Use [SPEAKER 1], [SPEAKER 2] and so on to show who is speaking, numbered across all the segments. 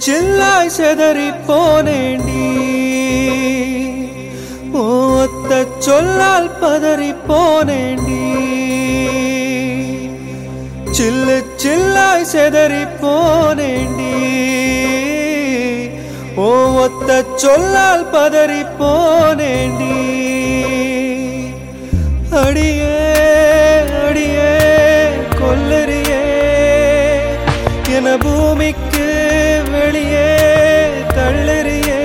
[SPEAKER 1] சில்லாய் செதறி போனேண்டி ஓ ஒத்த சொல்லால் பதறி போனேண்டி சில்லு சில்லாய் செதறி போனேண்டி ஓ ஒத்த சொல்லால் பதறி போனேண்டி அடியே அடியே கொல்லறியே என பூமிக்கு வெளியே தள்ளறியே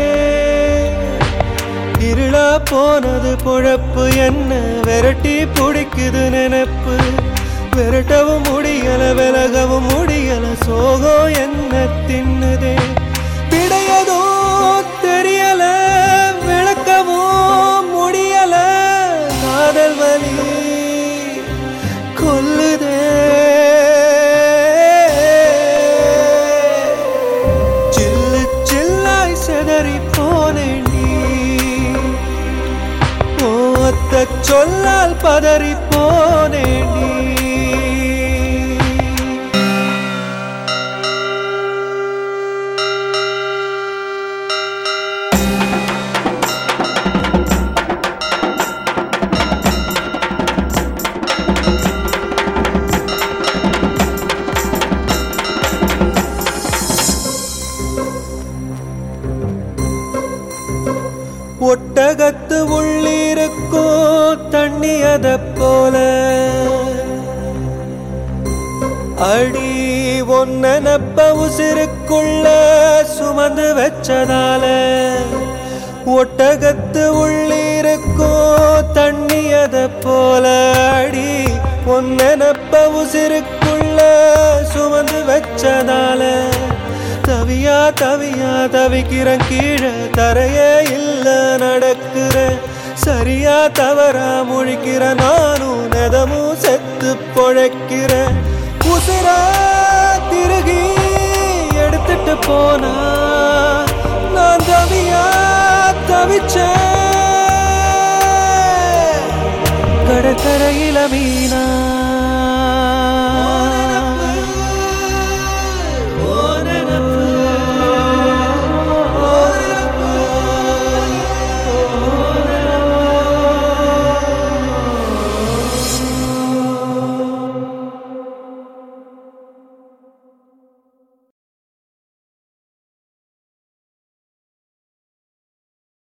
[SPEAKER 1] இருளா போனது பொழப்பு என்ன விரட்டி பிடிக்குது நினைப்பு விரட்டவும் முடியல விலகவும் முடியல சோகம் என்ன தின்னுதே விடையதோ தெரியல விளக்கவும் முடியல காதல் வலி கொல்லுதே சில்லு சில்லாய் செதறி போனேண்டி ஓத்த சொல்லால் பதறி போனேண்டி ஒட்டகத்து உள்ளிருக்கோ தண்ணி அத போல அடி ஒன்னப்ப உசிருக்குள்ள சுமந்து வச்சதால ஒட்டகத்து உள்ளிருக்கோ தண்ணி அத போல அடி ஒன்னப்ப உசிருக்குள்ள சுமந்து வச்சதால தவியா தவியா தவிக்கிறேன் கீழே தரையே இல்ல நடக்கிறேன் சரியா தவறா முழிக்கிற நானும் நெதமும் செத்து பொழைக்கிறேன் உசுரா திருகி எடுத்துட்டு போனா நான் தவியா தவிச்சேன் கடற்கரையில மீனா